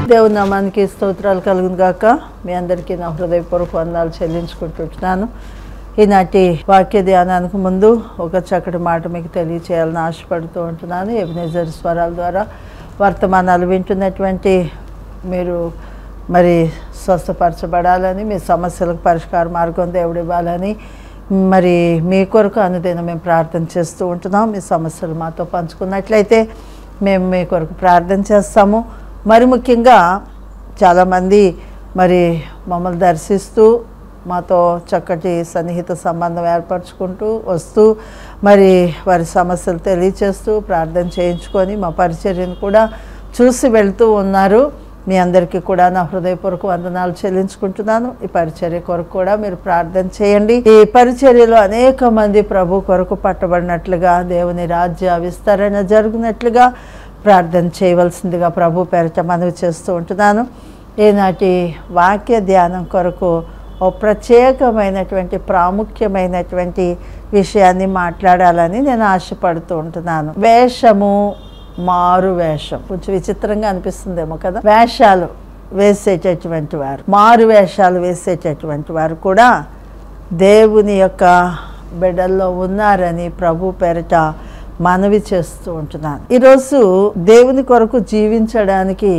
దేవుని నామానికి స్తోత్రాలు కలుగును గాక మీ అందరికీ నా హృదయపూర్వక వందనాలు చెల్లించుకుంటుంటున్నాను ఈనాటి వాక్య ధ్యానానికి ముందు ఒక చక్కటి మాట మీకు తెలియచేయాలని ఆశపడుతూ ఉంటున్నాను ఎబినేజర్ స్వరాల ద్వారా వర్తమానాలు వింటున్నటువంటి మీరు మరి స్వస్థపరచబడాలని మీ సమస్యలకు పరిష్కార మార్గం దేవుడు ఇవ్వాలని మరి మీ కొరకు అనుదినం మేము ప్రార్థన చేస్తూ ఉంటున్నాం మీ సమస్యలు మాతో పంచుకున్నట్లయితే మేము మీ కొరకు ప్రార్థన చేస్తాము మరి ముఖ్యంగా చాలామంది మరి మమ్మల్ని దర్శిస్తూ మాతో చక్కటి సన్నిహిత సంబంధం ఏర్పరచుకుంటూ వస్తూ మరి వారి సమస్యలు తెలియచేస్తూ ప్రార్థన చేయించుకొని మా పరిచర్యను కూడా చూసి వెళ్తూ ఉన్నారు మీ అందరికీ కూడా నా హృదయపూర్వక వందనాలు చెల్లించుకుంటున్నాను ఈ పరిచర్య కొరకు కూడా మీరు ప్రార్థన చేయండి ఈ పరిచర్యలో అనేక మంది ప్రభు కొరకు పట్టబడినట్లుగా దేవుని రాజ్య విస్తరణ జరుగునట్లుగా ప్రార్థన చేయవలసిందిగా ప్రభు పేరిట మనవి చేస్తూ ఉంటున్నాను ఈనాటి వాక్య ధ్యానం కొరకు ఓ ప్రత్యేకమైనటువంటి ప్రాముఖ్యమైనటువంటి విషయాన్ని మాట్లాడాలని నేను ఆశపడుతూ ఉంటున్నాను వేషము మారు వేషం కొంచెం విచిత్రంగా అనిపిస్తుందేమో కదా వేషాలు వేసేటటువంటి వారు మారు వేషాలు వేసేటటువంటి వారు కూడా దేవుని యొక్క బిడ్డల్లో ఉన్నారని ప్రభు పేరిట మనవి చేస్తూ ఉంటున్నాను ఈరోజు దేవుని కొరకు జీవించడానికి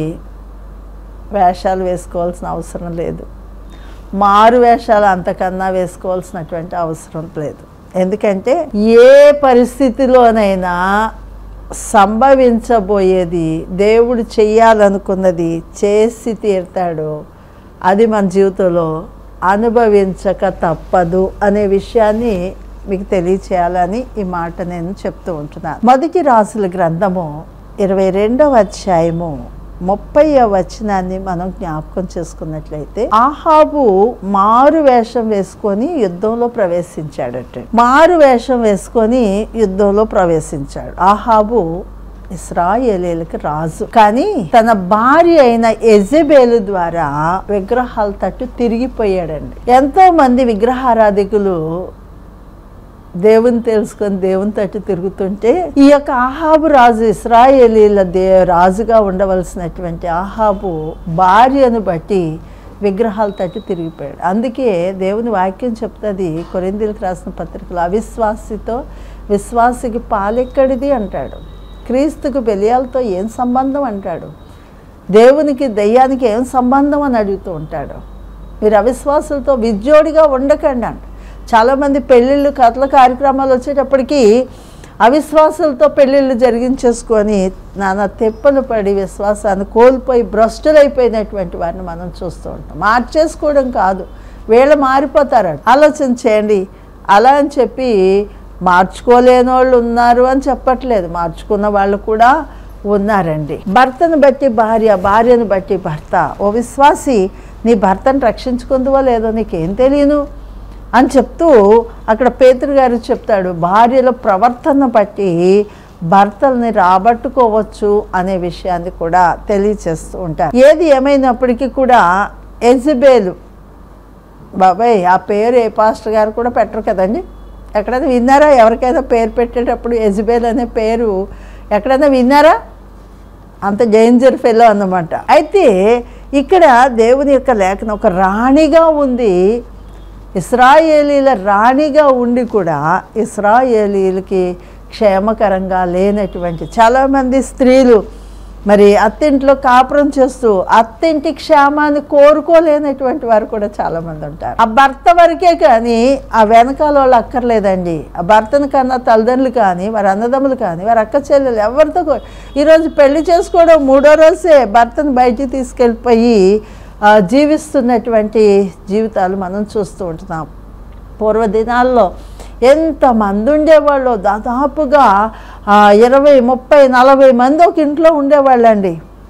వేషాలు వేసుకోవాల్సిన అవసరం లేదు మారు వేషాలు అంతకన్నా వేసుకోవాల్సినటువంటి అవసరం లేదు ఎందుకంటే ఏ పరిస్థితిలోనైనా సంభవించబోయేది దేవుడు చెయ్యాలనుకున్నది చేసి తీరుతాడు అది మన జీవితంలో అనుభవించక తప్పదు అనే విషయాన్ని మీకు తెలియచేయాలని ఈ మాట నేను చెప్తూ ఉంటున్నాను మొదటి రాసుల గ్రంథము ఇరవై రెండవ అధ్యాయము ముప్పై వచనాన్ని మనం జ్ఞాపకం చేసుకున్నట్లయితే ఆహాబు మారు వేషం వేసుకొని యుద్ధంలో ప్రవేశించాడట మారు వేషం వేసుకొని యుద్ధంలో ప్రవేశించాడు ఆహాబు ఇస్రాయేలీలకి రాజు కానీ తన భార్య అయిన ఎజబేలు ద్వారా విగ్రహాల తట్టు తిరిగిపోయాడండి ఎంతో మంది విగ్రహారాధికులు దేవుని తెలుసుకొని దేవుని తట్టు తిరుగుతుంటే ఈ యొక్క ఆహాబు రాజు ఇస్రాయేలీల దే రాజుగా ఉండవలసినటువంటి ఆహాబు భార్యను బట్టి విగ్రహాల తట్టు తిరిగిపోయాడు అందుకే దేవుని వాక్యం చెప్తుంది కొరిందీలకు రాసిన పత్రికలు అవిశ్వాసితో విశ్వాసికి పాలెక్కడిది అంటాడు క్రీస్తుకు బెలియాలతో ఏం సంబంధం అంటాడు దేవునికి దయ్యానికి ఏం సంబంధం అని అడుగుతూ ఉంటాడు మీరు అవిశ్వాసులతో విజ్జోడిగా ఉండకండి అంట చాలామంది పెళ్ళిళ్ళు కథల కార్యక్రమాలు వచ్చేటప్పటికి అవిశ్వాసులతో పెళ్ళిళ్ళు జరిగించేసుకొని నానా తెప్పలు పడి విశ్వాసాన్ని కోల్పోయి భ్రష్టులైపోయినటువంటి వారిని మనం చూస్తూ ఉంటాం మార్చేసుకోవడం కాదు వీళ్ళు మారిపోతారట ఆలోచన చేయండి అలా అని చెప్పి మార్చుకోలేని వాళ్ళు ఉన్నారు అని చెప్పట్లేదు మార్చుకున్న వాళ్ళు కూడా ఉన్నారండి భర్తను బట్టి భార్య భార్యను బట్టి భర్త ఓ విశ్వాసి నీ భర్తను రక్షించుకుందువో లేదో నీకేం తెలియను అని చెప్తూ అక్కడ పేతురు గారు చెప్తాడు భార్యల ప్రవర్తన బట్టి భర్తల్ని రాబట్టుకోవచ్చు అనే విషయాన్ని కూడా తెలియచేస్తూ ఉంటారు ఏది ఏమైనప్పటికీ కూడా ఎజిబేలు బాబాయ్ ఆ పేరు ఏ పాస్టర్ గారు కూడా పెట్టరు కదండి ఎక్కడైనా విన్నారా ఎవరికైనా పేరు పెట్టేటప్పుడు ఎజిబేల్ అనే పేరు ఎక్కడైనా విన్నారా అంత డేంజర్ ఫెలో అన్నమాట అయితే ఇక్కడ దేవుని యొక్క లేఖనం ఒక రాణిగా ఉంది ఇస్రాయేలీల రాణిగా ఉండి కూడా ఇస్రాయేలీలకి క్షేమకరంగా లేనటువంటి చాలామంది స్త్రీలు మరి అత్తింట్లో కాపురం చేస్తూ అత్తింటి క్షేమాన్ని కోరుకోలేనటువంటి వారు కూడా చాలామంది ఉంటారు ఆ భర్త వరకే కానీ ఆ వెనకాల వాళ్ళు అక్కర్లేదండి ఆ భర్తను కన్నా తల్లిదండ్రులు కానీ వారి అన్నదమ్ములు కానీ వారి అక్క చెల్లెలు ఎవరితో కూ- ఈరోజు పెళ్లి చేసుకోవడం మూడో రోజే భర్తను బయటికి తీసుకెళ్ళిపోయి ఆ, జీవిస్తున్నటువంటి జీవితాలు మనం చూస్తూ ఉంటున్నాం పూర్వదినాల్లో ఎంతమంది ఉండేవాళ్ళు దాదాపుగా ఆ, ఇరవై ముప్పై నలభై మంది ఒక ఇంట్లో ఉండేవాళ్ళండి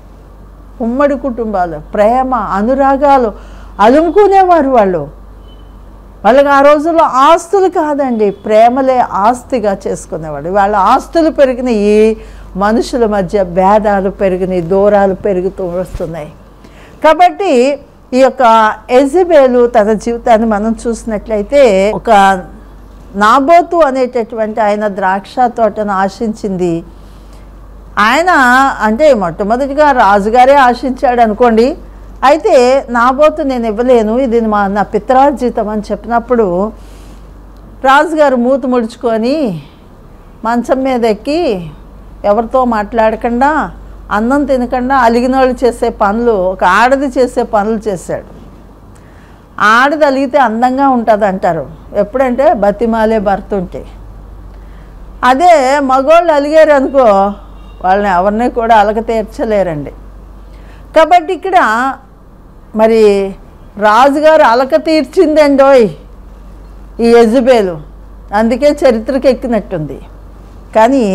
ఉమ్మడి కుటుంబాలు ప్రేమ అనురాగాలు అలుముకునేవారు వాళ్ళు వాళ్ళకి ఆ రోజుల్లో ఆస్తులు కాదండి ప్రేమలే ఆస్తిగా చేసుకునేవాడు వాళ్ళ ఆస్తులు పెరిగినాయి మనుషుల మధ్య భేదాలు పెరిగినాయి దూరాలు పెరుగుతూ వస్తున్నాయి కాబట్టి ఈ యొక్క ఎజిబేలు తన జీవితాన్ని మనం చూసినట్లయితే ఒక నాబోతు అనేటటువంటి ఆయన ద్రాక్ష తోటను ఆశించింది ఆయన అంటే మొట్టమొదటిగా రాజుగారే ఆశించాడు అనుకోండి అయితే నాబోతు నేను ఇవ్వలేను ఇది మా నా పిత్రార్జితం అని చెప్పినప్పుడు రాజుగారు మూత ముడుచుకొని మంచం మీద ఎక్కి ఎవరితో మాట్లాడకుండా అన్నం తినకుండా అలిగిన వాళ్ళు చేసే పనులు ఒక ఆడది చేసే పనులు చేశాడు ఆడది అలిగితే అందంగా ఉంటుంది అంటారు ఎప్పుడంటే బతిమాలే భర్త ఉంటే అదే మగోళ్ళు అలిగారు అనుకో వాళ్ళని ఎవరిని కూడా అలక తీర్చలేరండి కాబట్టి ఇక్కడ మరి రాజుగారు అలక తీర్చిందండోయ్ ఈ యజుబేలు అందుకే చరిత్రకి ఎక్కినట్టుంది కానీ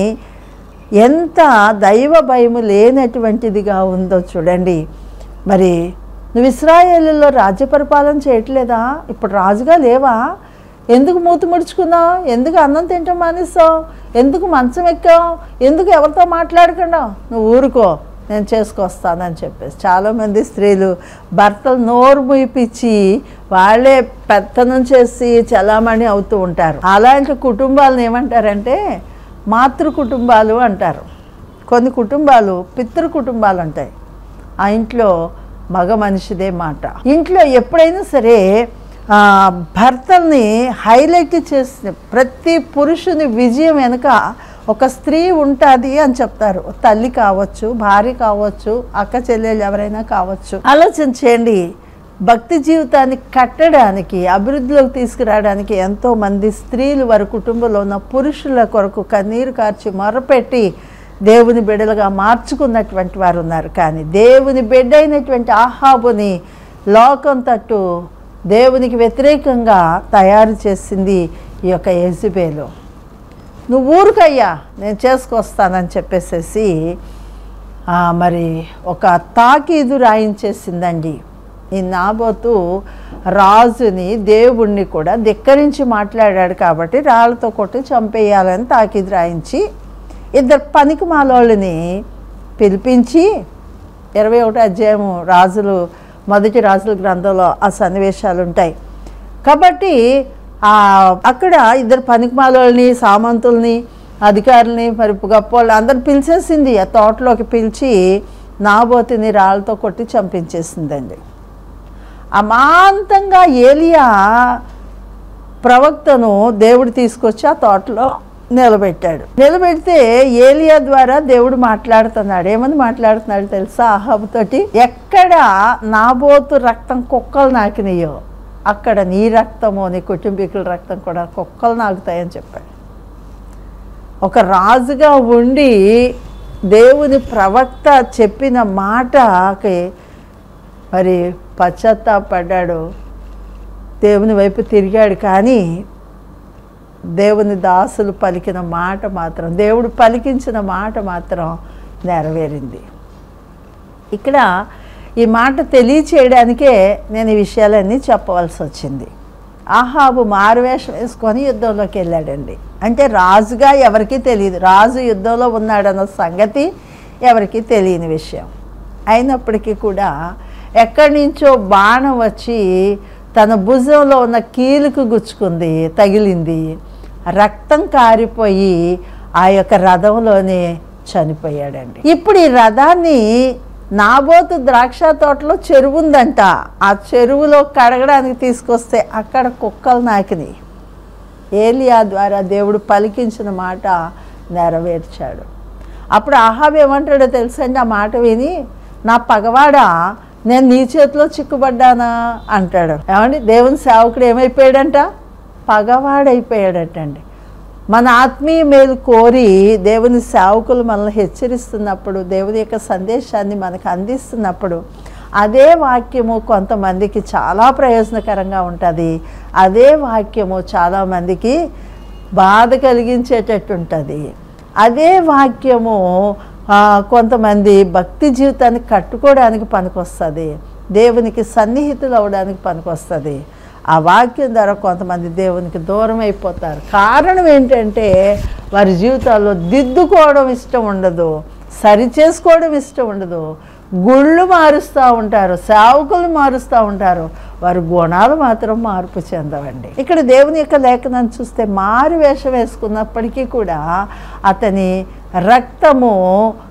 ఎంత దైవ భయము లేనటువంటిదిగా ఉందో చూడండి మరి నువ్వు ఇస్రాయేలీలో రాజ్య పరిపాలన చేయట్లేదా ఇప్పుడు రాజుగా లేవా ఎందుకు మూతి ముడుచుకున్నావు ఎందుకు అన్నం తింటాం మానేస్తావు ఎందుకు మంచం ఎక్కావు ఎందుకు ఎవరితో మాట్లాడకుండా నువ్వు ఊరుకో నేను చేసుకొస్తానని చెప్పేసి చాలామంది స్త్రీలు భర్తలు నోరు ముయిపించి వాళ్ళే పెత్తనం చేసి చలామణి అవుతూ ఉంటారు అలాంటి కుటుంబాలను ఏమంటారంటే మాతృ కుటుంబాలు అంటారు కొన్ని కుటుంబాలు పితృ కుటుంబాలు ఉంటాయి ఆ ఇంట్లో మగ మనిషిదే మాట ఇంట్లో ఎప్పుడైనా సరే ఆ, భర్తల్ని హైలైట్ చేసిన ప్రతి పురుషుని విజయం వెనుక ఒక స్త్రీ ఉంటుంది అని చెప్తారు తల్లి కావచ్చు భార్య కావచ్చు అక్క చెల్లెలు ఎవరైనా కావచ్చు ఆలోచన చేయండి భక్తి జీవితాన్ని కట్టడానికి అభివృద్ధిలోకి తీసుకురావడానికి ఎంతో మంది స్త్రీలు వారి కుటుంబంలో ఉన్న పురుషుల కొరకు కన్నీరు కార్చి మొరపెట్టి దేవుని బిడ్డలుగా మార్చుకున్నటువంటి వారు ఉన్నారు కానీ దేవుని బిడ్డ అయినటువంటి ఆహాబుని లోకం తట్టు దేవునికి వ్యతిరేకంగా తయారు చేసింది ఈ యొక్క యజుబేలు నువ్వు ఊరుకయ్యా నేను చేసుకొస్తానని చెప్పేసేసి ఆ, మరి ఒక తాకీదు రాయించేసిందండి ఈ నాబోతు రాజుని దేవుణ్ణి కూడా ధిక్కరించి మాట్లాడాడు కాబట్టి రాళ్ళతో కొట్టి చంపేయాలని తాకీదు రాయించి ఇద్దరు పనికి మాలోళ్ళని పిలిపించి ఇరవై ఒకటో అధ్యాయము రాజులు మొదటి రాజుల గ్రంథంలో ఆ సన్నివేశాలు ఉంటాయి కాబట్టి ఆ అక్కడ ఇద్దరు పనికిమాలని సామంతుల్ని అధికారుల్ని మరి గొప్పోళ్ళు అందరు పిలిచేసింది ఆ తోటలోకి పిలిచి నాబోతిని రాళ్ళతో కొట్టి చంపించేసిందండి అమాంతంగా ఏలియా ప్రవక్తను దేవుడు తీసుకొచ్చి ఆ తోటలో నిలబెట్టాడు నిలబెడితే ఏలియా ద్వారా దేవుడు మాట్లాడుతున్నాడు ఏమని మాట్లాడుతున్నాడు తెలుసా అహాబుతోటి ఎక్కడ నాబోతు రక్తం కుక్కలు నాకినాయో అక్కడ నీ రక్తము నీ కుటుంబీకుల రక్తం కూడా కుక్కలు నాకుతాయని చెప్పాడు ఒక రాజుగా ఉండి దేవుని ప్రవక్త చెప్పిన మాటకి మరి పశ్చాత్తాపడ్డాడు దేవుని వైపు తిరిగాడు కానీ దేవుని దాసులు పలికిన మాట మాత్రం దేవుడు పలికించిన మాట మాత్రం నెరవేరింది ఇక్కడ ఈ మాట తెలియచేయడానికే నేను ఈ విషయాలన్నీ చెప్పవలసి వచ్చింది ఆహాబు మారువేషం వేసుకొని యుద్ధంలోకి వెళ్ళాడండి అంటే రాజుగా ఎవరికీ తెలియదు రాజు యుద్ధంలో ఉన్నాడన్న సంగతి ఎవరికీ తెలియని విషయం అయినప్పటికీ కూడా ఎక్కడి నుంచో బాణం వచ్చి తన భుజంలో ఉన్న కీలుకు గుచ్చుకుంది తగిలింది రక్తం కారిపోయి ఆ యొక్క రథంలోనే చనిపోయాడండి ఇప్పుడు ఈ రథాన్ని నాబోతు ద్రాక్ష తోటలో చెరువు ఉందంట ఆ చెరువులో కడగడానికి తీసుకొస్తే అక్కడ కుక్కలు నాకినాయి ఏలియా ద్వారా దేవుడు పలికించిన మాట నెరవేర్చాడు అప్పుడు ఆహాబ్ ఏమంటాడో తెలుసండి ఆ మాట విని నా పగవాడా నేను నీ చేతిలో చిక్కుబడ్డానా అంటాడు ఏమండి దేవుని సేవకుడు ఏమైపోయాడంట పగవాడైపోయాడటండి మన ఆత్మీయ మేలు కోరి దేవుని సేవకులు మనల్ని హెచ్చరిస్తున్నప్పుడు దేవుని యొక్క సందేశాన్ని మనకు అందిస్తున్నప్పుడు అదే వాక్యము కొంతమందికి చాలా ప్రయోజనకరంగా ఉంటుంది అదే వాక్యము చాలామందికి బాధ కలిగించేటట్టు ఉంటుంది అదే వాక్యము ఆ, కొంతమంది భక్తి జీవితాన్ని కట్టుకోవడానికి పనికొస్తుంది దేవునికి సన్నిహితులు అవడానికి పనికొస్తుంది ఆ వాక్యం ద్వారా కొంతమంది దేవునికి దూరం అయిపోతారు కారణం ఏంటంటే వారి జీవితాల్లో దిద్దుకోవడం ఇష్టం ఉండదు సరి చేసుకోవడం ఇష్టం ఉండదు గుళ్ళు మారుస్తూ ఉంటారు సేవకులు మారుస్తూ ఉంటారు వారి గుణాలు మాత్రం మార్పు చెందవండి ఇక్కడ దేవుని యొక్క లేఖనాన్ని చూస్తే మారు వేషం వేసుకున్నప్పటికీ కూడా అతని రక్తము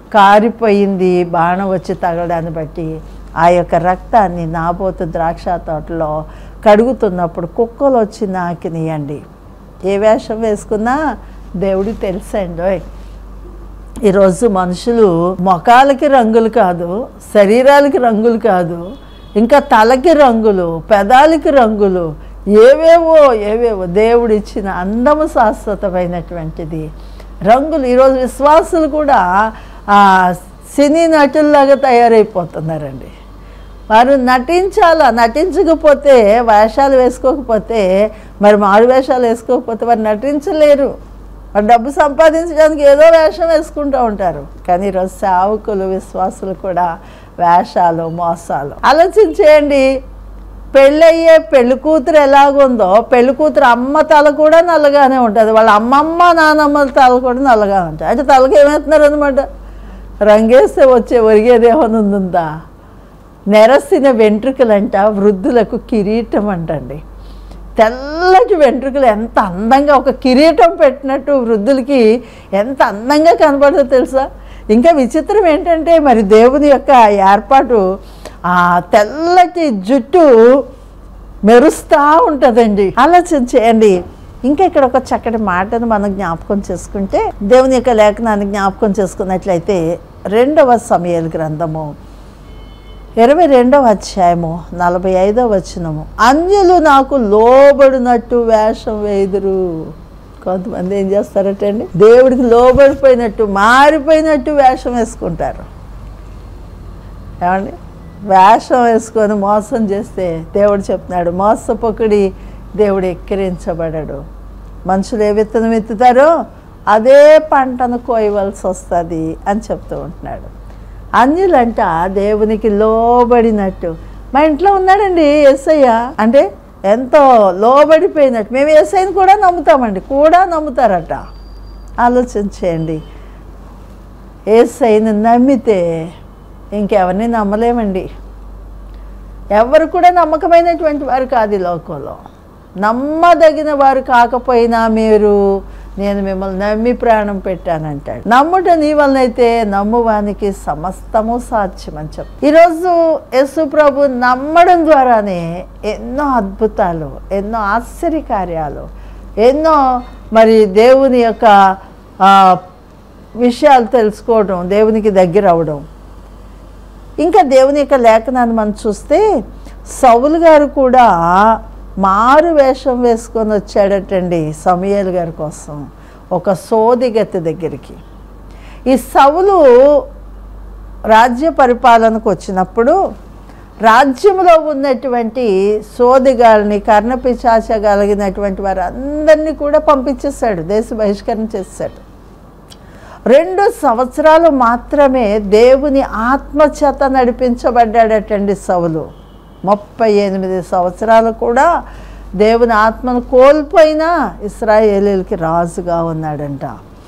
కారిపోయింది బాణం వచ్చి తగలడాన్ని బట్టి ఆ యొక్క రక్తాన్ని నాబోతు ద్రాక్ష తోటలో కడుగుతున్నప్పుడు కుక్కలు వచ్చి నాకినియండి ఏ వేషం వేసుకున్నా దేవుడికి తెలుసండి ఓయ్. ఈరోజు మనుషులు మొఖాలకి రంగులు కాదు శరీరాలకి రంగులు కాదు ఇంకా తలకి రంగులు పెదాలకి రంగులు ఏవేవో ఏవేవో దేవుడిచ్చిన అందము శాశ్వతమైనటువంటిది రంగులు ఈరోజు విశ్వాసులు కూడా ఆ సినీ నటుల్లాగా తయారైపోతున్నారండి వారు నటించాలా నటించకపోతే వేషాలు వేసుకోకపోతే మరి మారు వేషాలు వేసుకోకపోతే వారు నటించలేరు వారు డబ్బు సంపాదించడానికి ఏదో వేషం వేసుకుంటూ ఉంటారు కానీ ఈరోజు సేవకులు విశ్వాసులు కూడా వేషాలు మోసాలు ఆలోచించేయండి పెళ్ళయ్యే పెళ్లి కూతురు ఎలాగుందో పెళ్లి కూతురు అమ్మ తల కూడా నల్లగానే ఉంటుంది వాళ్ళ అమ్మమ్మ నానమ్మ తల కూడా నల్లగా ఉంటుంది అంటే తలకి ఏమవుతున్నారు అనమాట రంగేస్తే వచ్చే ఒరిగేది ఏమైనా ఉందా నెరసిన వెంట్రుకలంట వృద్ధులకు కిరీటం అంటండి తెల్లటి వెంట్రుకలు ఎంత అందంగా ఒక కిరీటం పెట్టినట్టు వృద్ధులకి ఎంత అందంగా కనబడుతుందో తెలుసా ఇంకా విచిత్రం ఏంటంటే మరి దేవుని యొక్క ఏర్పాటు ఆ తెల్లటి జుట్టు మెరుస్తూ ఉంటుందండి ఆలోచన చేయండి ఇంకా ఇక్కడ ఒక చక్కటి మాటను మనం జ్ఞాపకం చేసుకుంటే దేవుని యొక్క లేఖనాన్ని జ్ఞాపకం చేసుకున్నట్లయితే రెండవ సమయాల గ్రంథము ఇరవై రెండవ అధ్యాయము నలభై ఐదవ వచనము అన్యులు నాకు లోబడినట్టు వేషం వేదురు కొంతమంది ఏం చేస్తారటండి దేవుడికి లోబడిపోయినట్టు మారిపోయినట్టు వేషం వేసుకుంటారు ఏమండి వేషం వేసుకొని మోసం చేస్తే దేవుడు చెప్తున్నాడు మోసపొకడి దేవుడు ఎక్కిరించబడడు మనుషులు ఏ విత్తనం ఎత్తుతారో అదే పంటను కోయవలసి వస్తుంది అని చెప్తూ ఉంటున్నాడు అన్యులంట దేవునికి లోబడినట్టు మా ఇంట్లో ఉన్నాడండి ఏసయ్య అంటే ఎంతో లోబడిపోయినట్టు మేము ఏసైని కూడా నమ్ముతామండి కూడా నమ్ముతారట ఆలోచన చేయండి ఏసైని నమ్మితే ఇంకెవరిని నమ్మలేమండి ఎవరు కూడా నమ్మకమైనటువంటి వారు కాదు ఈ లోకంలో నమ్మదగిన వారు కాకపోయినా మీరు నేను మిమ్మల్ని నమ్మి ప్రాణం పెట్టానంటాడు నమ్ముట నీ వలనైతే నమ్మువానికి సమస్తము సాధ్యమని చెప్పు ఈరోజు యేసు ప్రభు నమ్మడం ద్వారానే ఎన్నో అద్భుతాలు ఎన్నో ఆశ్చర్యకార్యాలు ఎన్నో మరి దేవుని యొక్క ఆ, విషయాలు తెలుసుకోవడం దేవునికి దగ్గర అవడం ఇంకా దేవుని యొక్క లేఖనాన్ని మనం చూస్తే సౌలు గారు కూడా మారు వేషం వేసుకొని వచ్చాడటండి సమయల్ గారి కోసం ఒక సోదిగతి దగ్గరికి ఈ సౌలు రాజ్య పరిపాలనకు వచ్చినప్పుడు రాజ్యంలో ఉన్నటువంటి సోదిగాల్ని కర్ణపిశాచ కలిగినటువంటి వారందరినీ కూడా పంపించేశాడు దేశ బహిష్కరణ చేశాడు రెండు సంవత్సరాలు మాత్రమే దేవుని ఆత్మచేత నడిపించబడ్డాడటండి సౌలు ముప్పై ఎనిమిది సంవత్సరాలు కూడా దేవుని ఆత్మను కోల్పోయినా ఇస్రాయేలీలకి రాజుగా ఉన్నాడంట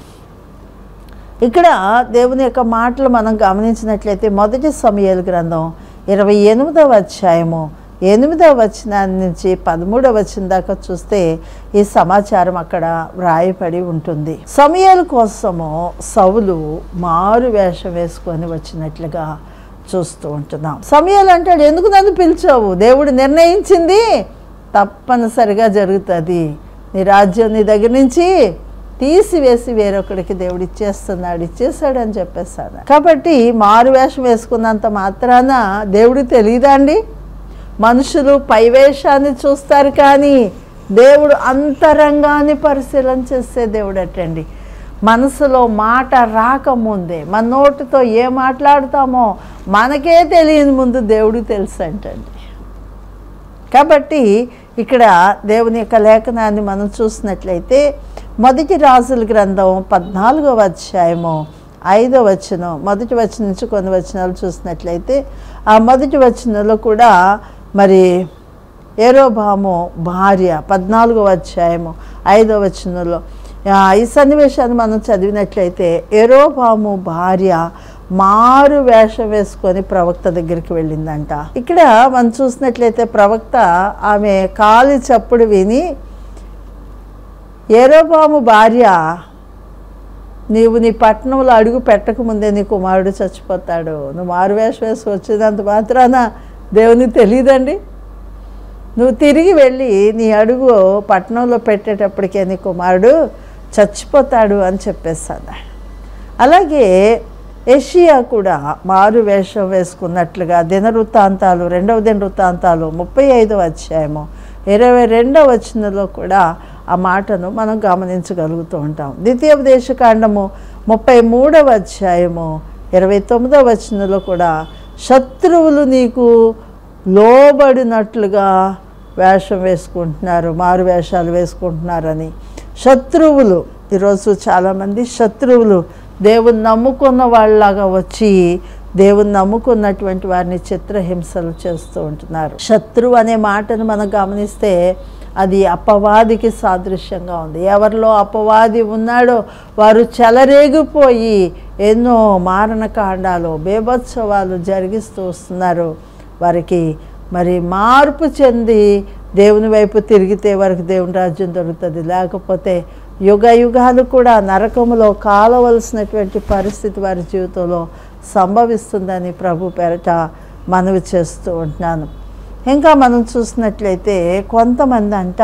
ఇక్కడ దేవుని యొక్క మాటలు మనం గమనించినట్లయితే మొదటి సమయాల గ్రంథం ఇరవై ఎనిమిదవ అధ్యాయము ఎనిమిదవ వచనాన్ని నుంచి పదమూడవ వచనం దాకా చూస్తే ఈ సమాచారం అక్కడ వ్రాయపడి ఉంటుంది సమయాల కోసము సవులు మారు వేషం వేసుకొని వచ్చినట్లుగా చూస్తూ ఉంటున్నాం సమయాలు అంటాడు ఎందుకు నన్ను పిలిచావు దేవుడు నిర్ణయించింది తప్పనిసరిగా జరుగుతుంది నీ రాజ్యం నీ దగ్గర నుంచి తీసివేసి వేరొకడికి దేవుడు ఇచ్చేస్తున్నాడు ఇచ్చేసాడు అని చెప్పేస్తాడు కాబట్టి మారు వేషం వేసుకున్నంత మాత్రాన దేవుడికి తెలియదా అండి మనుషులు పైవేషాన్ని చూస్తారు కానీ దేవుడు అంతరంగాన్ని పరిశీలన చేసే దేవుడు అటండి మనసులో మాట రాకముందే మన నోటితో ఏ మాట్లాడుతామో మనకే తెలియని ముందు దేవుడికి తెలుసు అంటండి కాబట్టి ఇక్కడ దేవుని యొక్క లేఖనాన్ని మనం చూసినట్లయితే మొదటి రాజుల గ్రంథం పద్నాలుగవ అధ్యాయము ఐదో వచనం మొదటి వచనం నుంచి కొన్ని వచనాలు చూసినట్లయితే ఆ మొదటి వచనంలో కూడా మరి ఏరోబాము భార్య పద్నాలుగవ అధ్యాయము ఐదో వచనంలో ఆ, ఈ సన్నివేశాన్ని మనం చదివినట్లయితే ఎరోబాము భార్య మారు వేషం వేసుకొని ప్రవక్త దగ్గరికి వెళ్ళిందంట ఇక్కడ మనం చూసినట్లయితే ప్రవక్త ఆమె కాలి చప్పుడు విని ఎరోబాము భార్య నీవు నీ పట్టణంలో అడుగు పెట్టకముందే నీ కుమారుడు చచ్చిపోతాడు నువ్వు మారువేషం వేసి వచ్చినంత మాత్రాన దేవునికి తెలియదండి నువ్వు తిరిగి వెళ్ళి నీ అడుగు పట్టణంలో పెట్టేటప్పటికే నీ కుమారుడు చచ్చిపోతాడు అని చెప్పేస్తాను అలాగే ఏషియా కూడా మారు వేషం వేసుకున్నట్లుగా దినవృత్తాంతాలు రెండవ దినవృత్తాంతాలు ముప్పై ఐదవ అధ్యాయము ఇరవై రెండవ వచనంలో కూడా ఆ మాటను మనం గమనించగలుగుతూ ఉంటాం ద్వితీయోపదేశకాండము ముప్పై మూడవ అధ్యాయము ఇరవై తొమ్మిదవ వచనంలో కూడా శత్రువులు నీకు లోబడినట్లుగా వేషం వేసుకుంటున్నారు మారు వేషాలు వేసుకుంటున్నారని శత్రువులు ఈరోజు చాలామంది శత్రువులు దేవుని నమ్ముకున్న వాళ్ళలాగా వచ్చి దేవుని నమ్ముకున్నటువంటి వారిని చిత్రహింసలు చేస్తూ ఉంటున్నారు శత్రువు అనే మాటను మనం గమనిస్తే అది అపవాదికి సాదృశ్యంగా ఉంది ఎవరిలో అపవాది ఉన్నాడో వారు చెలరేగిపోయి ఎన్నో మారణకాండాలు బేభత్సవాలు జరిగిస్తూ వస్తున్నారు వారికి మరి మార్పు చెంది దేవుని వైపు తిరిగితే వారికి దేవుని రాజ్యం దొరుకుతుంది లేకపోతే యుగ యుగాలు కూడా నరకములో కాలవలసినటువంటి పరిస్థితి వారి జీవితంలో సంభవిస్తుందని ప్రభు పేరట మనవి చేస్తూ ఉంటున్నాను ఇంకా మనం చూసినట్లయితే కొంతమంది అంట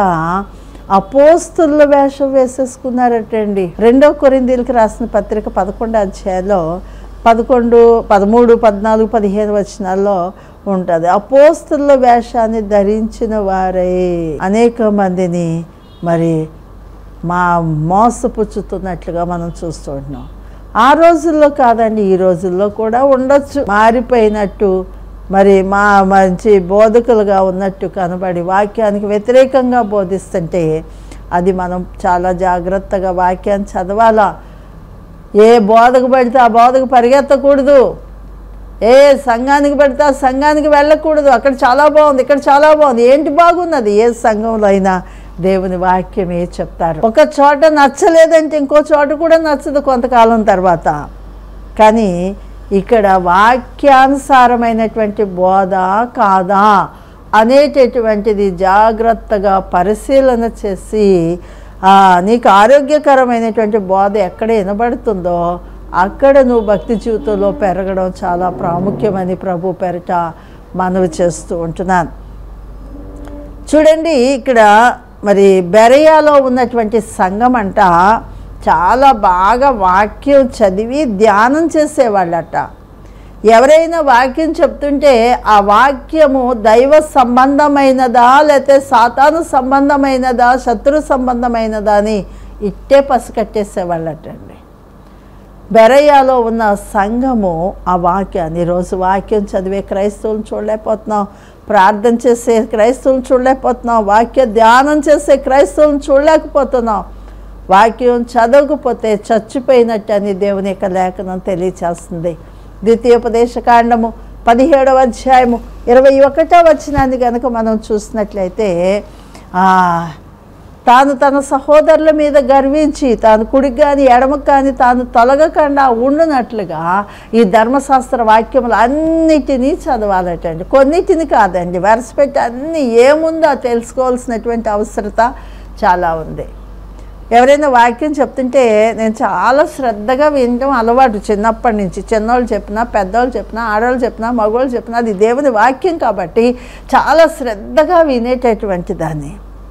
అపోస్తుల వేషం వేసేసుకున్నారటండి రెండో కొరిందీలకు రాసిన పత్రిక పదకొండు అధ్యాయంలో పదకొండు పదమూడు పద్నాలుగు పదిహేను వచనాల్లో ఉంటుంది అపోస్తుల వేషాన్ని ధరించిన వారే అనేక మందిని మరి మా మోసపుచ్చుతున్నట్లుగా మనం చూస్తూ ఉంటున్నాం ఆ రోజుల్లో కాదండి ఈ రోజుల్లో కూడా ఉండొచ్చు మారిపోయినట్టు మరి మా మంచి బోధకులుగా ఉన్నట్టు కనబడి వాక్యానికి వ్యతిరేకంగా బోధిస్తుంటే అది మనం చాలా జాగ్రత్తగా వాక్యాన్ని చదవాలా ఏ బోధకు పడితే ఆ బోధకు పరిగెత్తకూడదు ఏ సంఘానికి పెడితే ఆ సంఘానికి వెళ్ళకూడదు అక్కడ చాలా బాగుంది ఇక్కడ చాలా బాగుంది ఏంటి బాగున్నది ఏ సంఘంలో అయినా దేవుని వాక్యమే చెప్తారు ఒక చోట నచ్చలేదంటే ఇంకో చోట కూడా నచ్చదు కొంతకాలం తర్వాత కానీ ఇక్కడ వాక్యానుసారమైనటువంటి బోధ కాదా అనేటటువంటిది జాగ్రత్తగా పరిశీలన చేసి ఆ, నీకు ఆరోగ్యకరమైనటువంటి బోధ ఎక్కడ వినబడుతుందో అక్కడ నువ్వు భక్తి జీవితంలో పెరగడం చాలా ప్రాముఖ్యమని ప్రభు పెరట మనవి చేస్తూ ఉంటున్నాను చూడండి ఇక్కడ మరి బెరయాలో ఉన్నటువంటి సంఘం అంట చాలా బాగా వాక్యం చదివి ధ్యానం చేసేవాళ్ళట ఎవరైనా వాక్యం చెప్తుంటే ఆ వాక్యము దైవ సంబంధమైనదా లేకపోతే సాతాను సంబంధమైనదా శత్రు సంబంధమైనదా అని ఇట్టే పసికట్టేసేవాళ్ళటండి బెరయ్యాలో ఉన్న సంఘము ఆ వాక్యాన్ని ఈరోజు వాక్యం చదివే క్రైస్తవులను చూడలేకపోతున్నాం ప్రార్థన చేసే క్రైస్తవులను చూడలేకపోతున్నాం వాక్య ధ్యానం చేసే క్రైస్తవులను చూడలేకపోతున్నాం వాక్యం చదవకపోతే చచ్చిపోయినట్టు అని దేవుని యొక్క లేఖనం తెలియచేస్తుంది ద్వితీయోపదేశకాండము పదిహేడవ అధ్యాయము ఇరవై ఒకటో వచనాన్ని కనుక మనం చూసినట్లయితే ఆ, తాను తన సహోదరుల మీద గర్వించి తాను కుడికి కానీ ఎడమకు కానీ తాను తొలగకుండా ఉండునట్లుగా ఈ ధర్మశాస్త్ర వాక్యములు అన్నిటినీ చదవాలటండి కొన్నిటిని కాదండి వరుసపెట్టి అన్ని ఏముందో తెలుసుకోవాల్సినటువంటి అవసరత చాలా ఉంది ఎవరైనా వాక్యం చెప్తుంటే నేను చాలా శ్రద్ధగా వినడం అలవాటు చిన్నప్పటి నుంచి చిన్నోళ్ళు చెప్పినా పెద్దోళ్ళు చెప్పినా ఆడవాళ్ళు చెప్పినా మగవాళ్ళు చెప్పినా అది దేవుని వాక్యం కాబట్టి చాలా శ్రద్ధగా వినేటటువంటి దాన్ని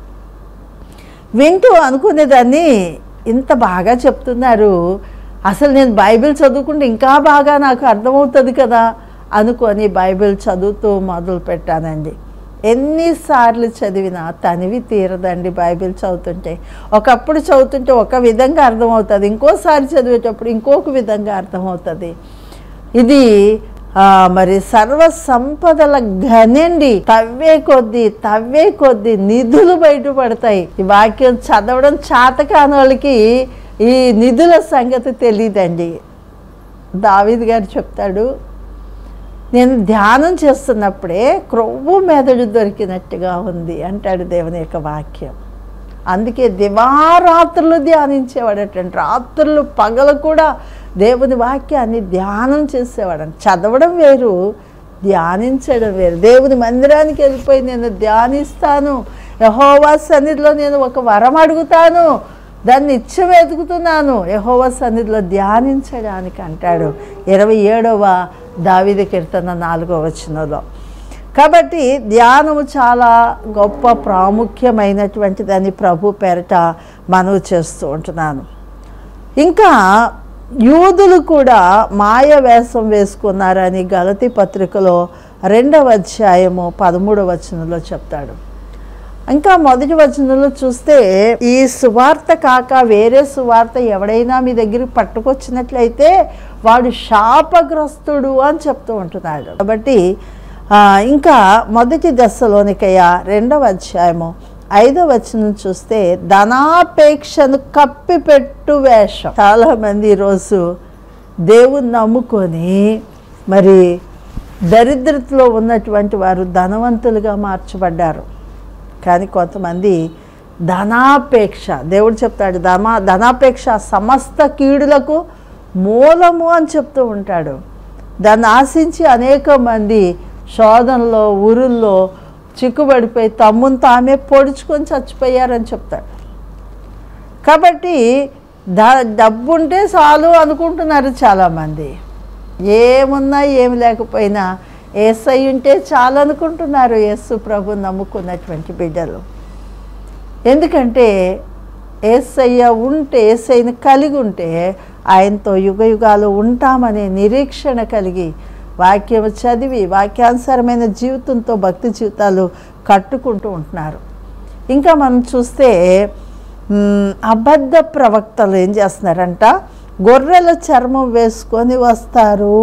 వింటూ అనుకునేదాన్ని ఇంత బాగా చెప్తున్నారు అసలు నేను బైబిల్ చదువుకుంటే ఇంకా బాగా నాకు అర్థమవుతుంది కదా అనుకొని బైబిల్ చదువుతూ మొదలు పెట్టానండి ఎన్నిసార్లు చదివినా తనివి తీరదండి బైబిల్ చదువుతుంటే ఒకప్పుడు చదువుతుంటే ఒక విధంగా అర్థమవుతుంది ఇంకోసారి చదివేటప్పుడు ఇంకొక విధంగా అర్థమవుతుంది ఇది ఆ, మరి సర్వ సంపదల గనండి తవ్వే కొద్దీ తవ్వే కొద్దీ నిధులు బయటపడతాయి ఈ వాక్యం చదవడం చాతకాని వాళ్ళకి ఈ నిధుల సంగతి తెలియదండి దావీద్ గారు చెప్తాడు నేను ధ్యానం చేస్తున్నప్పుడే క్రొవ్వు మెదడు దొరికినట్టుగా ఉంది అంటాడు దేవుని యొక్క వాక్యం అందుకే దివారాత్రులు ధ్యానించేవాడటండి రాత్రులు పగలు కూడా దేవుని వాక్యాన్ని ధ్యానం చేసేవాడు చదవడం వేరు ధ్యానించడం వేరు దేవుని మందిరానికి వెళ్ళిపోయి నేను ధ్యానిస్తాను యహోవా సన్నిధిలో నేను ఒక వరం అడుగుతాను దాన్ని ఇచ్చ వెతుకుతున్నాను యహోవ సన్నిధిలో ధ్యానించడానికి అంటాడు ఇరవై ఏడవ దావిద కీర్తన నాలుగవ వచనంలో కాబట్టి ధ్యానము చాలా గొప్ప ప్రాముఖ్యమైనటువంటిదని ప్రభు పేరట మనవి చేస్తూ ఉంటున్నాను ఇంకా యూదులు కూడా మాయ వేషం వేసుకున్నారని గలతి పత్రికలో రెండవ అధ్యాయము పదమూడవ వచనంలో చెప్తాడు ఇంకా మొదటి వచనంలో చూస్తే ఈ సువార్త కాక వేరే సువార్త ఎవడైనా మీ దగ్గరికి పట్టుకొచ్చినట్లయితే వాడు శాపగ్రస్తుడు అని చెప్తూ ఉంటున్నాడు కాబట్టి ఆ, ఇంకా మొదటి దశలోనికయ్య రెండవ అధ్యాయము ఐదవ వచనం చూస్తే ధనాపేక్షను కప్పిపెట్టు వేషం చాలామంది ఈరోజు దేవుని నమ్ముకొని మరి దరిద్రతలో ఉన్నటువంటి వారు ధనవంతులుగా మార్చబడ్డారు కానీ కొంతమంది ధనాపేక్ష దేవుడు చెప్తాడు ధమా ధనాపేక్ష సమస్త కీడులకు మూలము అని చెప్తూ ఉంటాడు దాన్ని ఆశించి అనేక మంది శోధనలో ఊరుల్లో చిక్కుబడిపోయి తమ్మును తామే పొడుచుకొని చచ్చిపోయారని చెప్తాడు కాబట్టి ద డబ్బు ఉంటే చాలు అనుకుంటున్నారు చాలామంది ఏమున్నా ఏమి లేకపోయినా ఏసై ఉంటే చాలు అనుకుంటున్నారు యేసు ప్రభు నమ్ముకున్నటువంటి బిడ్డలు ఎందుకంటే ఏసయ్య ఉంటే ఏసైని కలిగి ఉంటే ఆయనతో యుగ యుగాలు ఉంటామనే నిరీక్షణ కలిగి వాక్యం చదివి వాక్యానుసారమైన జీవితంతో భక్తి జీవితాలు కట్టుకుంటూ ఉంటున్నారు ఇంకా మనం చూస్తే మ్, అబద్ధ ప్రవక్తలు ఏం చేస్తున్నారంట గొర్రెల చర్మం వేసుకొని వస్తారు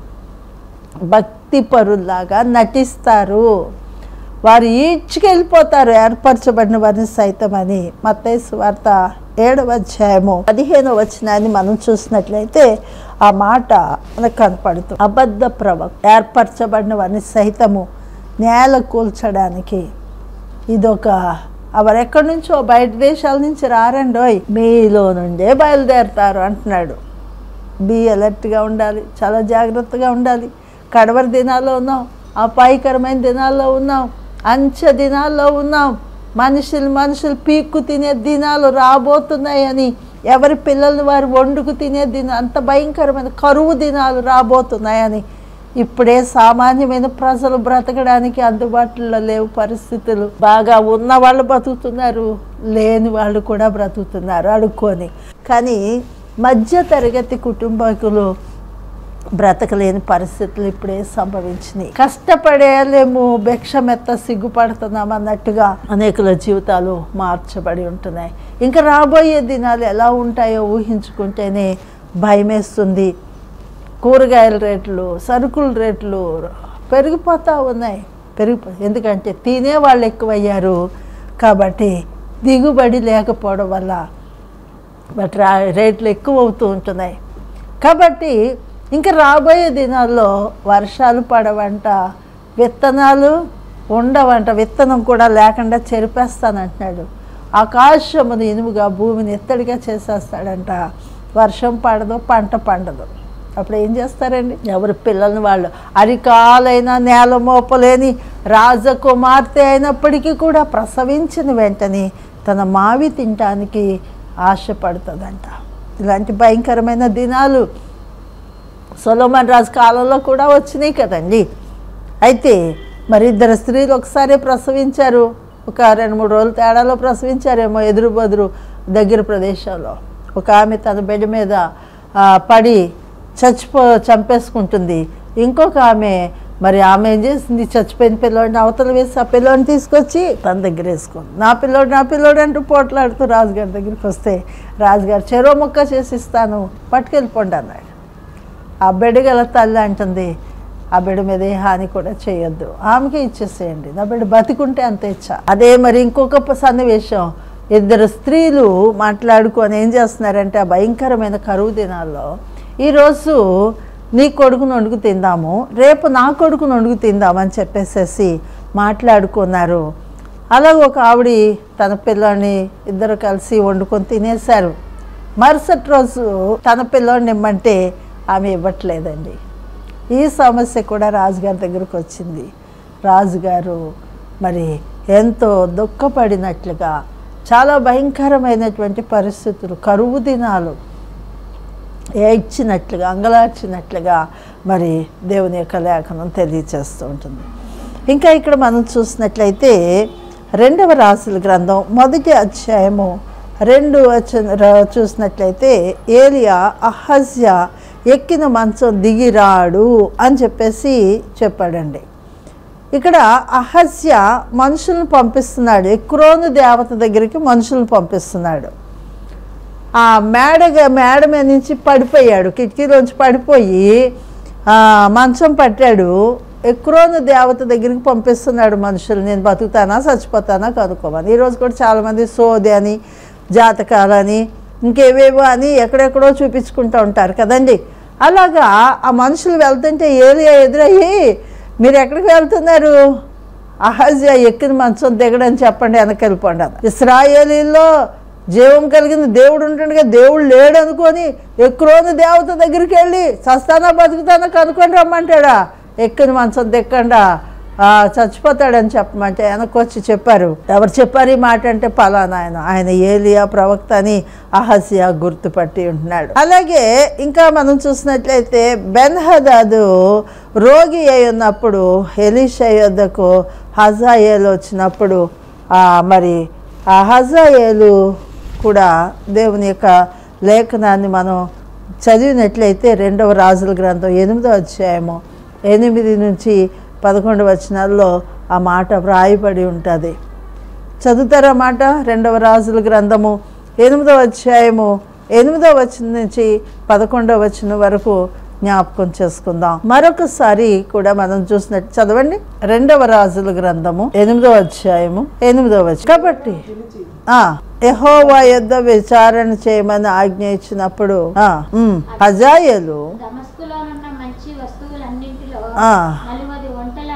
భక్తి పరుల్లాగా నటిస్తారు వారు ఈడ్చుకెళ్ళిపోతారు ఏర్పరచబడిన వారిని సైతం అని మత్తైసు వార్త ఏడవ అధ్యాయము పదిహేను వచనాన్ని మనం చూసినట్లయితే ఆ మాట మనకు కనపడుతుంది అబద్ధ ప్రవక్త ఏర్పరచబడిన వారిని సైతము నేల కూల్చడానికి ఇదొక అవరు ఎక్కడి నుంచో బయట దేశాల నుంచి రారండోయ్ మీలో నుండే బయలుదేరతారు అంటున్నాడు బీ అలర్ట్గా ఉండాలి చాలా జాగ్రత్తగా ఉండాలి కడవరి దినాల్లో ఉన్నాం అపాయకరమైన దినాల్లో ఉన్నాం అంచె దినాల్లో ఉన్నాం మనుషులు మనుషులు పీక్కు తినే దినాలు రాబోతున్నాయని ఎవరి పిల్లల్ని వారు వండుకు తినే దిన అంత భయంకరమైన కరువు దినాలు రాబోతున్నాయని ఇప్పుడే సామాన్యమైన ప్రజలు బ్రతకడానికి అందుబాటులో లేవు పరిస్థితులు బాగా ఉన్న వాళ్ళు బ్రతుకుతున్నారు లేని వాళ్ళు కూడా బ్రతుకుతున్నారు అడుక్కొని కానీ మధ్య తరగతి కుటుంబకులు బ్రతకలేని పరిస్థితులు ఇప్పుడే సంభవించినాయి కష్టపడేలేము భిక్షమెత్త సిగ్గుపడుతున్నాం అన్నట్టుగా అనేకుల జీవితాలు మార్చబడి ఉంటున్నాయి ఇంకా రాబోయే దినాలు ఎలా ఉంటాయో ఊహించుకుంటేనే భయమేస్తుంది కూరగాయల రేట్లు సరుకుల రేట్లు పెరిగిపోతూ ఉన్నాయి పెరిగిపో ఎందుకంటే తినే వాళ్ళు ఎక్కువయ్యారు కాబట్టి దిగుబడి లేకపోవడం వల్ల బట్ రా రేట్లు ఎక్కువ అవుతూ ఉంటున్నాయి కాబట్టి ఇంకా రాబోయే దినాల్లో వర్షాలు పడవంట విత్తనాలు ఉండవంట విత్తనం కూడా లేకుండా చెరిపేస్తానంటున్నాడు ఆకాశమును ఇనుముగా భూమిని ఎత్తడిగా చేసేస్తాడంట వర్షం పడదు పంట పండదు అప్పుడు ఏం చేస్తారండి ఎవరి పిల్లల్ని వాళ్ళు అరికాలైన నేల మోపలేని రాజకుమార్తె అయినప్పటికీ కూడా ప్రసవించిన వెంటనే తన మావి తినటానికి ఆశపడుతుందంట ఇలాంటి భయంకరమైన దినాలు సొలోమన్ రాజు కాలంలో కూడా వచ్చినాయి కదండి అయితే మరి ఇద్దరు స్త్రీలు ఒకసారి ప్రసవించారు ఒక రెండు మూడు రోజుల తేడాలో ప్రసవించారేమో ఎదురు బదురు దగ్గర ప్రదేశంలో ఒక ఆమె తన బెడ్ మీద ఆ, పడి చచ్చిపో చంపేసుకుంటుంది ఇంకొక ఆమె మరి ఆమె ఏం చేసింది చచ్చిపోయిన పిల్లోడిని అవతల వేసి ఆ పిల్లోడిని తీసుకొచ్చి తన దగ్గర వేసుకుంది నా పిల్లోడు నా పిల్లోడు అంటూ పోట్లాడుతూ రాజుగారి దగ్గరికి వస్తే రాజుగారు చెరో ముక్క చేసి ఇస్తాను పట్టుకెళ్ళిపోండి అన్నాడు ఆ బిడ్డ గల తల్లి అంటుంది ఆ బిడ్డ మీద ఏ హాని కూడా చేయొద్దు ఆమెకే ఇచ్చేసేయండి నా బిడ్డ బతికుంటే అంత ఇచ్చా అదే మరి ఇంకొక ప- సన్నివేశం ఇద్దరు స్త్రీలు మాట్లాడుకొని ఏం చేస్తున్నారంటే ఆ భయంకరమైన కరువు దినాల్లో ఈరోజు నీ కొడుకును వండుకు తిందాము రేపు నా కొడుకును వండుకు తిందామని చెప్పేసేసి మాట్లాడుకున్నారు అలాగ ఒక ఆవిడ తన పిల్లని ఇద్దరు కలిసి వండుకొని తినేశారు మరుసటి రోజు తన పిల్లోడిని ఇమ్మంటే ఆమె ఇవ్వట్లేదండి ఈ సమస్య కూడా రాజుగారి దగ్గరకు వచ్చింది రాజుగారు మరి ఎంతో దుఃఖపడినట్లుగా చాలా భయంకరమైనటువంటి పరిస్థితులు కరువు దినాలు ఏడ్చినట్లుగా అంగలార్చినట్లుగా మరి దేవుని యొక్క లేఖనం తెలియచేస్తూ ఉంటుంది ఇంకా ఇక్కడ మనం చూసినట్లయితే రెండవ రాసుల గ్రంథం మొదటి అధ్యాయము రెండు వచన ర- చూసినట్లయితే ఏలియా అహజ్య ఎక్కిన మంచం దిగిరాడు అని చెప్పేసి చెప్పాడండి ఇక్కడ అహస్య మనుషులను పంపిస్తున్నాడు ఎక్రోను దేవత దగ్గరికి మనుషులను పంపిస్తున్నాడు ఆ మేడగా మేడ మీద నుంచి పడిపోయాడు కిటికీలోంచి పడిపోయి ఆ, మంచం పట్టాడు ఎక్రోను దేవత దగ్గరికి పంపిస్తున్నాడు మనుషులు నేను బతుకుతానా చచ్చిపోతానా కనుక్కోమని ఈరోజు కూడా చాలామంది సోది అని జాతకాలని ఇంకేవేవో అని ఎక్కడెక్కడో చూపించుకుంటూ ఉంటారు కదండి అలాగా ఆ మనుషులు వెళ్తుంటే ఏలియా ఎదురయ్యి మీరు ఎక్కడికి వెళ్తున్నారు అహజ్యా ఎక్కిన మంచం దిగడని చెప్పండి వెనక్కి వెళ్ళిపోండి అన్న. ఇస్రాయేలీల్లో జీవం కలిగిన దేవుడు ఉంటుండగా దేవుడు లేడు అనుకొని ఎక్కరోని దేవత దగ్గరికి వెళ్ళి చస్తానా బతుకుతానా కనుక్కొని రమ్మంటాడా ఎక్కిన మంచం దిక్కండా ఆ, చచ్చిపోతాడని చెప్పమంటే వెనక్కి వచ్చి చెప్పారు ఎవరు చెప్పారు ఈ మాట అంటే పలానా ఆయన ఆయన ఏలియా ప్రవక్త అని అహస్య గుర్తుపట్టి ఉంటున్నాడు అలాగే ఇంకా మనం చూసినట్లయితే బెన్హదాదు రోగి అయి ఉన్నప్పుడు ఎలీషా యొద్దకు హజాయేలు వచ్చినప్పుడు ఆ, మరి ఆ హజాయేలు కూడా దేవుని యొక్క లేఖనాన్ని మనం చదివినట్లయితే రెండవ రాజుల గ్రంథం ఎనిమిదో అధ్యాయము ఎనిమిది నుంచి పదకొండు వచనాల్లో ఆ మాట వ్రాయబడి ఉంటుంది చదువుతారా మాట రెండవ రాజుల గ్రంథము ఎనిమిదవ అధ్యాయము ఎనిమిదవ వచనం నుంచి పదకొండవ వచనం వరకు జ్ఞాపకం చేసుకుందాం మరొకసారి కూడా మనం చూసినట్టు చదవండి రెండవ రాజుల గ్రంథము ఎనిమిదవ అధ్యాయము ఎనిమిదవ వచనం కాబట్టి ఆ యెహోవా యొద్ద విచారణ చేయమని ఆజ్ఞ ఇచ్చినప్పుడు ఆ, ఉమ్, హజాయేలు దమస్కులోనున్న మంచి వస్తువులన్నింటిలో ఆ, నలువది వంటల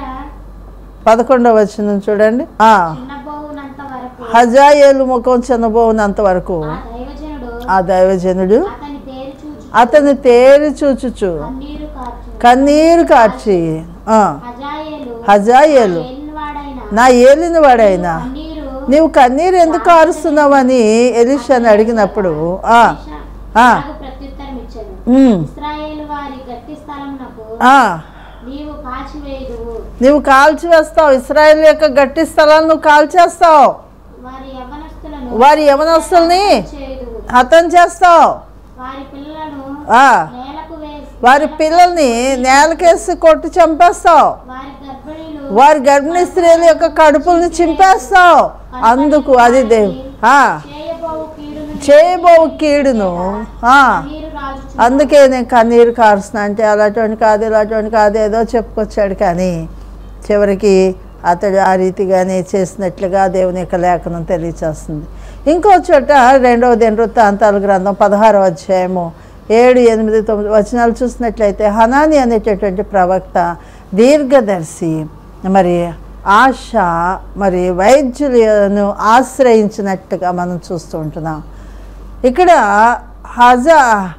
పదకొండవ వచనం చూడండి ఆ చిన్నబోవునంత వరకు హజాయేలు ముఖం చిన్నబోవునంత వరకు ఆ దైవజనుడు ఆ దైవజనుడు అతని తేరి చూచు అతని తేరి చూచుచు కన్నీరు కార్చు కన్నీరు కార్చి ఆ, హజాయేలు హజాయేలు ఏలినవాడైన నా ఏలిన వాడైనా కన్నీరు నీవు కన్నీరు ఎందుకు కారుస్తున్నావని ఎలిషాని అడిగినప్పుడు ఆ, ఆ. నాకు ప్రత్యుత్తరం ఇచ్చాడు ఉమ్, ఇస్రాయేలు వారి గట్టి స్థలమునకు ఆ, నీవు కాచివేయుదువు నువ్వు కాల్చివేస్తావు ఇస్రాయేల్ యొక్క గట్టి స్థలాన్ని నువ్వు కాల్చేస్తావు వారి యవనస్తులను వారి యవనస్తుల్ని చేయుదువు హతం చేస్తావు వారి పిల్లలను ఆ, నేలకు వేసి వారి పిల్లల్ని నేలకేసి కొట్టి చంపేస్తావు వారి గర్భిణీలు వారి గర్భిణీ స్త్రీల యొక్క కడుపుల్ని చింపేస్తావు అందుకు అది దేవు ఆ, చేయబోవు కీడును చేయబోవు కీడును ఆ, నీరు రాజు అందుకే నేను కన్నీరు కారుస్తున్నా అంటే అలాంటి కాదు ఇలాంటి కాదు ఏదో చెప్పుకొచ్చాడు కానీ చివరికి అతడు ఆ రీతిగానే చేసినట్లుగా దేవుని యొక్క లేఖనం తెలియచేస్తుంది ఇంకో చోట రెండవ దిన వృత్తాంతాల గ్రంథం పదహారవ అధ్యాయము ఏడు ఎనిమిది తొమ్మిది వచనాలు చూసినట్లయితే హనాని అనేటటువంటి ప్రవక్త దీర్ఘదర్శి మరి ఆశ మరి వైద్యులను ఆశ్రయించినట్టుగా మనం చూస్తూ ఉంటున్నాం ఇక్కడ హజా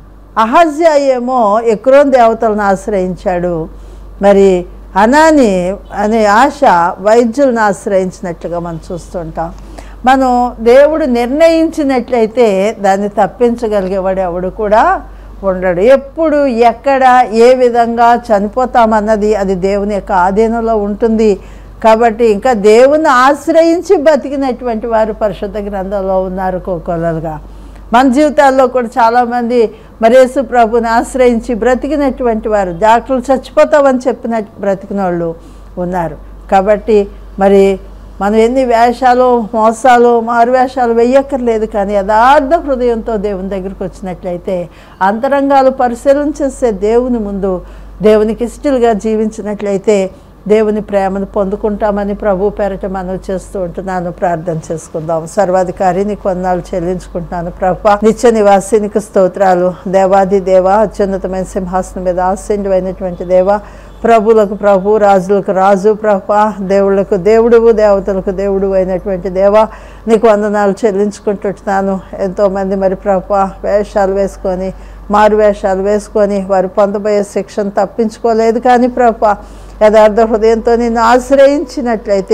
అహజ్యా ఏమో ఎక్రోన్ దేవతలను ఆశ్రయించాడు మరి అనాని అనే ఆశ వైద్యులను ఆశ్రయించినట్లుగా మనం చూస్తుంటాం మనం దేవుడు నిర్ణయించినట్లయితే దాన్ని తప్పించగలిగేవాడు ఎవడు కూడా ఉండడు ఎప్పుడు ఎక్కడ ఏ విధంగా చనిపోతామన్నది అది దేవుని యొక్క ఆధీనంలో ఉంటుంది కాబట్టి ఇంకా దేవుని ఆశ్రయించి బతికినటువంటి వారు పరిశుద్ధ గ్రంథంలో ఉన్నారు కోకొల్లలుగా మన జీవితాల్లో కూడా చాలామంది మరేసు ప్రభుని ఆశ్రయించి బ్రతికినటువంటి వారు డాక్టర్లు చచ్చిపోతామని చెప్పిన బ్రతికిన వాళ్ళు ఉన్నారు కాబట్టి మరి మనం ఎన్ని వేషాలు మోసాలు మారు వేషాలు వెయ్యక్కర్లేదు కానీ యథార్థ హృదయంతో దేవుని దగ్గరికి వచ్చినట్లయితే అంతరంగాలు పరిశీలన చేసే దేవుని ముందు దేవునికి ఇష్టలుగా జీవించినట్లయితే దేవుని ప్రేమను పొందుకుంటామని ప్రభు పేరట మనం చేస్తూ ఉంటున్నాను ప్రార్థన చేసుకుందాం సర్వాధికారి నీకు వందనాలు చెల్లించుకుంటున్నాను ప్రభా నిత్య నివాసి నీకు స్తోత్రాలు దేవాది దేవ అత్యున్నతమైన సింహాసనం మీద ఆశీనువైనటువంటి దేవ ప్రభులకు ప్రభు రాజులకు రాజు ప్రభా దేవుళ్ళకు దేవుడువు దేవతలకు దేవుడు అయినటువంటి దేవ నీకు వందనాలు చెల్లించుకుంటుంటున్నాను ఎంతోమంది మరి ప్రభా వేషాలు వేసుకొని మారు వేషాలు వేసుకొని వారు పొందబోయే శిక్షను తప్పించుకోలేదు కానీ ప్రభా యథార్థ హృదయంతో నిన్ను ఆశ్రయించినట్లయితే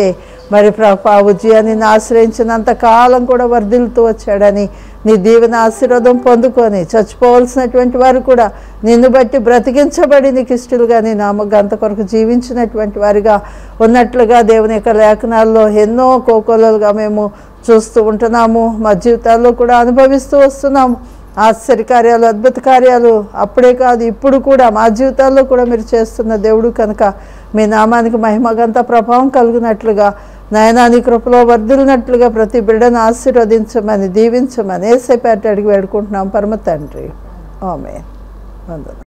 మరి ప్రభా విజయాన్ని ఆశ్రయించినంత కాలం కూడా వర్ధిల్తూ వచ్చాడని నీ దీవెన ఆశీర్వాదం పొందుకొని చచ్చిపోవలసినటువంటి వారు కూడా నిన్ను బట్టి బ్రతికించబడి నీకు ఇష్టలుగా నీ నామగంత కొరకు జీవించినటువంటి వారిగా ఉన్నట్లుగా దేవుని యొక్క లేఖనాల్లో ఎన్నో కోకోలలుగా మేము చూస్తూ ఉంటున్నాము మా జీవితాల్లో కూడా అనుభవిస్తూ వస్తున్నాము ఆశ్చర్య కార్యాలు అద్భుత కార్యాలు అప్పుడే కాదు ఇప్పుడు కూడా మా జీవితాల్లో కూడా మీరు చేస్తున్న దేవుడు కనుక మీ నామానికి మహిమగంత ప్రభావం కలిగినట్లుగా నాయనా నీ కృపలో వర్ధిల్లినట్లుగా ప్రతి బిడ్డను ఆశీర్వదించమని దీవించమని ఏసేపేట అడిగి వేడుకుంటున్నాం పరమ తండ్రి ఆమె వందనం